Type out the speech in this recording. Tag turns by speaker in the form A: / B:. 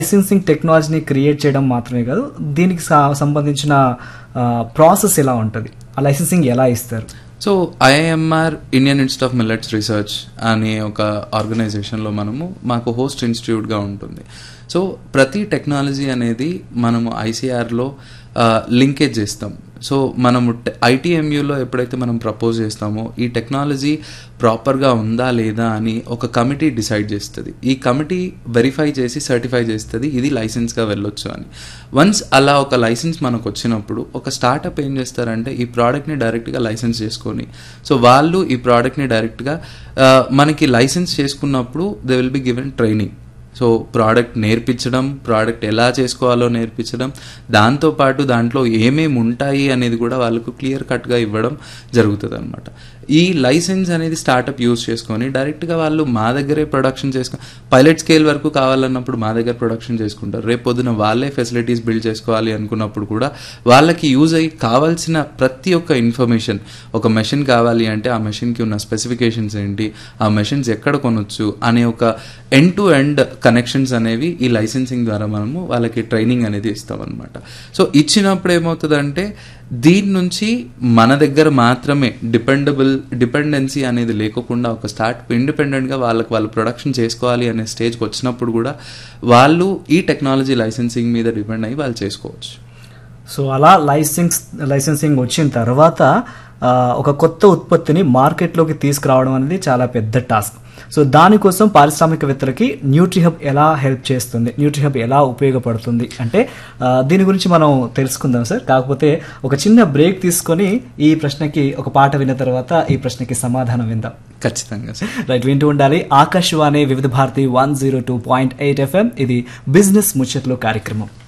A: licensing టెక్నాలజీని create చేయడం మాత్రమే కాదు దీనికి సా- సంబంధించిన ప్రాసెస్ ఎలా ఉంటుంది ఆ లైసెన్సింగ్ ఎలా ఇస్తారు
B: so IIMR Indian Institute of Millets Research అనే ఒక ఆర్గనైజేషన్లో మనము మాకు హోస్ట్ ఇన్స్టిట్యూట్గా ఉంటుంది సో ప్రతి టెక్నాలజీ అనేది మనము ఐసీఆర్లో లింకేజ్ చేస్తాం సో మనము ఐటీఎంయూలో ఎప్పుడైతే మనం ప్రపోజ్ చేస్తామో ఈ టెక్నాలజీ ప్రాపర్గా ఉందా లేదా అని ఒక కమిటీ డిసైడ్ చేస్తుంది ఈ కమిటీ వెరిఫై చేసి సర్టిఫై చేస్తుంది ఇది లైసెన్స్గా వెళ్ళొచ్చు అని వన్స్ అలా ఒక లైసెన్స్ మనకు వచ్చినప్పుడు ఒక స్టార్టప్ ఏం చేస్తారంటే ఈ ప్రోడక్ట్ని డైరెక్ట్గా లైసెన్స్ చేసుకొని సో వాళ్ళు ఈ ప్రోడక్ట్ని డైరెక్ట్గా మనకి లైసెన్స్ చేసుకున్నప్పుడు they will be given training so product నేర్పించడం ప్రోడక్ట్ ఎలా చేసుకోవాలో నేర్పించడం దాంతోపాటు దాంట్లో ఏమేమి ఉంటాయి అనేది కూడా వాళ్ళకు క్లియర్ కట్గా ఇవ్వడం జరుగుతుంది అనమాట ఈ లైసెన్స్ అనేది స్టార్టప్ యూజ్ చేసుకొని డైరెక్ట్గా వాళ్ళు మా దగ్గరే ప్రొడక్షన్ చేసుకొని పైలట్ స్కేల్ వరకు కావాలన్నప్పుడు మా దగ్గర ప్రొడక్షన్ చేసుకుంటారు రేపు పొద్దున వాళ్ళే ఫెసిలిటీస్ బిల్డ్ చేసుకోవాలి అనుకున్నప్పుడు కూడా వాళ్ళకి యూజ్ అయ్యి కావాల్సిన ప్రతి ఒక్క ఇన్ఫర్మేషన్ ఒక మెషిన్ కావాలి అంటే ఆ మెషిన్కి ఉన్న స్పెసిఫికేషన్స్ ఏంటి ఆ మెషిన్స్ ఎక్కడ కొనొచ్చు అనే ఒక ఎండ్ టు ఎండ్ కనెక్షన్స్ అనేవి ఈ లైసెన్సింగ్ ద్వారా మనము వాళ్ళకి ట్రైనింగ్ అనేది ఇస్తాం అనమాట సో ఇచ్చినప్పుడు ఏమవుతుందంటే దీని నుంచి మన దగ్గర మాత్రమే డిపెండబుల్ డిపెండెన్సీ అనేది లేకుండా ఒక స్టార్ట్ ఇండిపెండెంట్గా వాళ్ళకి వాళ్ళు ప్రొడక్షన్ చేసుకోవాలి అనే స్టేజ్కి వచ్చినప్పుడు కూడా వాళ్ళు ఈ టెక్నాలజీ లైసెన్సింగ్ మీద డిపెండ్ అయ్యి వాళ్ళు చేసుకోవచ్చు
A: సో అలా లైసెన్స్ లైసెన్సింగ్ వచ్చిన తర్వాత ఆ, ఒక కొత్త ఉత్పత్తిని మార్కెట్లోకి తీసుకురావడం అనేది చాలా పెద్ద టాస్క్ సో దానికోసం పారిశ్రామికవేత్తలకి న్యూట్రిహబ్ ఎలా హెల్ప్ చేస్తుంది న్యూట్రిహబ్ ఎలా ఉపయోగపడుతుంది అంటే ఆ, దీని గురించి మనం తెలుసుకుందాం సార్ కాకపోతే ఒక చిన్న బ్రేక్ తీసుకొని ఈ ప్రశ్నకి ఒక పాట విన్న తర్వాత ఈ ప్రశ్నకి సమాధానం విందాం
B: ఖచ్చితంగా సార్
A: రైట్ వింటూ ఉండాలి Akashvani Vividh Bharati one zero two point eight FM ఇది బిజినెస్ ముచ్చట్లు కార్యక్రమం